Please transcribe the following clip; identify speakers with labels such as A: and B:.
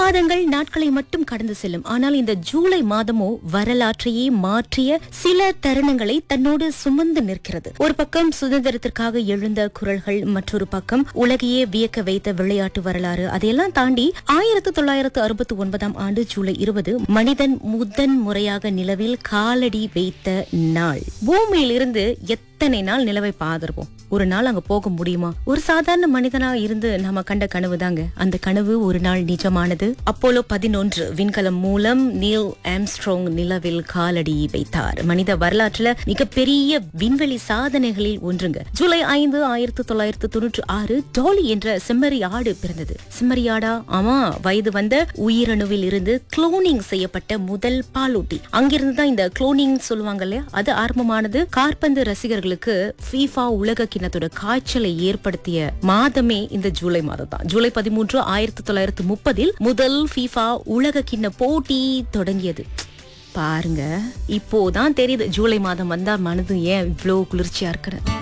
A: மாதங்கள் நாட்களை மட்டும் கடந்து செல்லும் ஆனால் இந்த ஜூலை மாதமோ வரலாற்றையே மாற்றிய சில தருணங்களை தன்னோடு சுமந்து நிற்கிறது ஒரு பக்கம் சுதந்திரத்திற்காக எழுந்த குரல்கள் மற்றொரு பக்கம் உலகையே வியக்க வைத்த விளையாட்டு வரலாறு அதையெல்லாம் தாண்டி ஆயிரத்து தொள்ளாயிரத்து அறுபத்தி ஒன்பதாம் ஆண்டு ஜூலை இருபது மனிதன் முதன் முறையாக நிலவில் காலடி வைத்த நாள் பூமியில் இருந்து எத்தனை நாள் நிலவை பாதிருப்போம் ஒரு நாள் அங்க போக முடியுமா ஒரு சாதாரண மனிதனா இருந்து நாம கண்ட கனவு தாங்க அந்த கனவு ஒரு நாள் நிஜமானது அப்போலோ பதினொன்று விண்கலம் மூலம் நீல் ஆம்ஸ்ட்ராங் நிலவில் காலடி வைத்தார் மனித வரலாற்றுல மிகப்பெரிய விண்வெளி சாதனைகளில் ஒன்றுங்க ஜூலை ஐந்து ஆயிரத்தி தொள்ளாயிரத்து தொண்ணூற்றி ஆறு டாலி என்ற செம்மறி ஆடு பிறந்தது செம்மறி ஆடா ஆமா வயது வந்த உயிரணுவில் இருந்து குளோனிங் செய்யப்பட்ட முதல் பாலூட்டி அங்கிருந்து தான் இந்த குளோனிங் சொல்லுவாங்க இல்லையா அது ஆரம்பமானது காற்பந்து ரசிகர்களுக்கு ஃபீஃபா உலக கிண்ணத்தோட காய்ச்சலை ஏற்படுத்திய மாதமே இந்த ஜூலை மாதம் தான் ஜூலை பதிமூன்று ஆயிரத்தி தொள்ளாயிரத்து முப்பதில் முதல் ஃபீஃபா உலக கிண்ண போட்டி தொடங்கியது பாருங்க இப்போதான் தெரியுது ஜூலை மாதம் வந்தா மனது ஏன் இவ்ளோ குளிர்ச்சியா இருக்கிறது